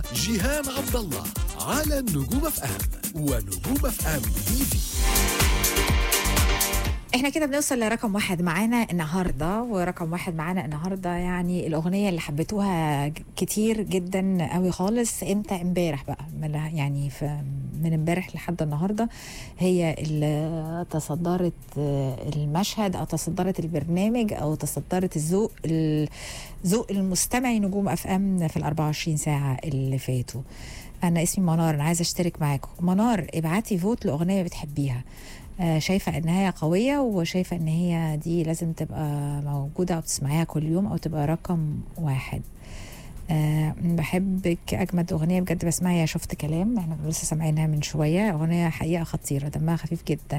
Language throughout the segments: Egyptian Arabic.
جيهان عبد الله على نجوم اف ام ونجوم اف ام تي في احنا كده بنوصل لرقم واحد معانا النهارده ورقم واحد معانا النهارده يعني الاغنيه اللي حبيتوها ج- كتير جدا قوي خالص امتى امبارح بقى من يعني في من امبارح لحد النهارده هي اللي تصدرت آه، المشهد او تصدرت البرنامج او تصدرت الذوق ال- ذوق المستمعي نجوم اف ام في ال 24 ساعه اللي فاتوا انا اسمي منار انا عايزه اشترك معاكم منار ابعتي فوت لاغنيه بتحبيها آه، شايفه ان هي قويه وشايفه ان هي دي لازم تبقى موجوده او تسمعيها كل يوم او تبقى رقم واحد أه بحبك اجمد اغنيه بجد بسمعها يا شفت كلام احنا لسه سامعينها من شويه اغنيه حقيقه خطيره دمها خفيف جدا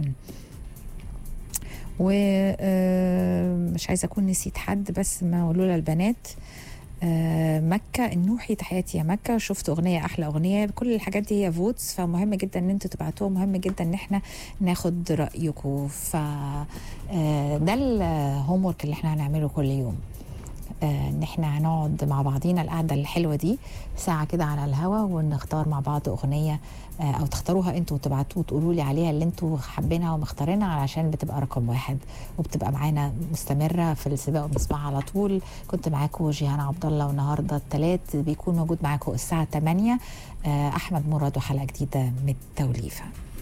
ومش عايزه اكون نسيت حد بس ما لولا البنات آه، مكة النوحي تحياتي يا مكة شفت أغنية أحلى أغنية كل الحاجات دي هي فوتس فمهم جدا إن أنتوا تبعتوها مهم جدا إن إحنا ناخد رأيكم ف آه، ده الهوم ورك اللي إحنا هنعمله كل يوم آه، ان احنا هنقعد مع بعضينا القعده الحلوه دي ساعه كده على الهوا ونختار مع بعض اغنيه آه، او تختاروها انتوا وتبعتوا وتقولوا لي عليها اللي انتوا حابينها ومختارينها علشان بتبقى رقم واحد وبتبقى معانا مستمره في السباق وبنسمعها على طول كنت معاكم جيهان عبد الله والنهارده الثلاث بيكون موجود معاكم الساعه 8 آه، احمد مراد وحلقه جديده من التوليفه